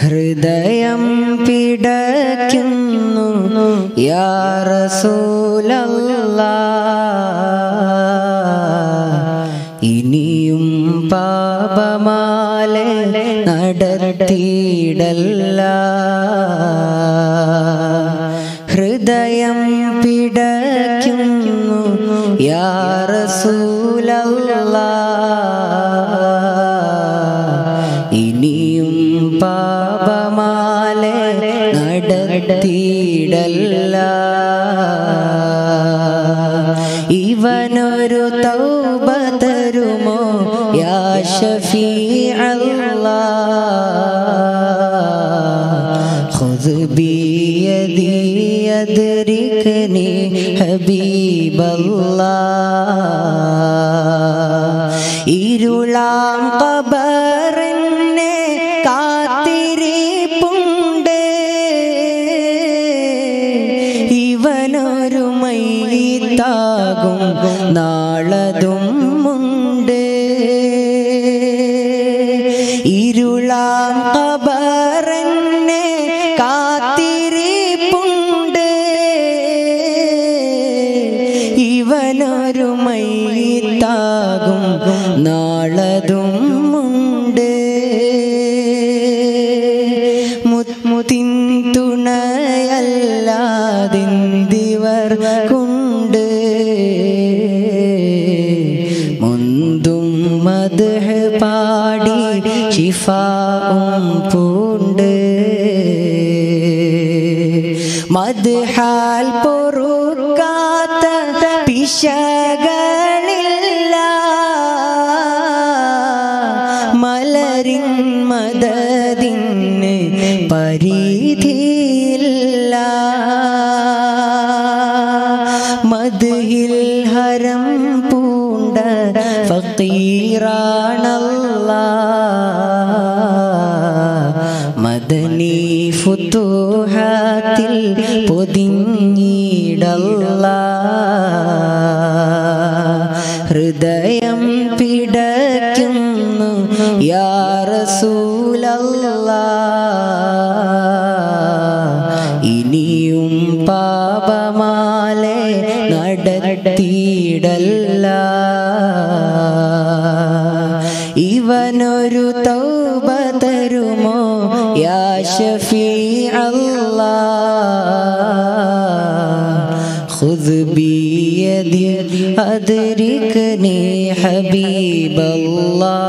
ഹൃദയം പിടയ്ക്കുന്നു യാ റസൂലല്ലാ ഇനിയും പാപമാലെ നടത്തിയിടല്ല ഹൃദയം പിടയ്ക്കുന്നു യാ റസൂലല്ലാ ഇനിയും പാപമാലെ നടത്തിയിടല്ല ഇവനൊരു തൗബ തരുമോ യാ ഷഫീ خذ بيدي يدركني حبيب الله ഇരുളാം കബറിനെ കാത്തിരിപ്പുണ്ട് ഇവനൊരു മൈത്താകും നാളതും ഉണ്ട് ഇരുളാം കബറിനെ കാത്തിരിപ്പുണ്ട് ഇവനൊരു മൈത്താകും നാളതും ഉണ്ട് മുത്തിൻ തുണയല്ലാതിന്തിവർ കൊണ്ട് മുന്തും മത് പാടി ശിഫാവും പൂണ്ട് മദ്ഹാൽ പൊറുക്കാത്ത പിശകളില്ല മലരിൻ മദതിന് പരിധിയില്ല മദ്ഹിൽ ഹരം പൂണ്ട ഫക്കീറാണല്ല മദനി ഫുതുഹാത്തിൽ പൊതിഞ്ഞിടല്ല ഹൃദയം പിടയ്ക്കുന്നു യാ റസൂലല്ലാ ഇനിയും പാപമാലെ നടത്തിയിടല്ല ഇവനൊരു തൗബ തരുമോ യാ ഷഫീ അല്ലാ خذ بيدي أدركني حبيب الله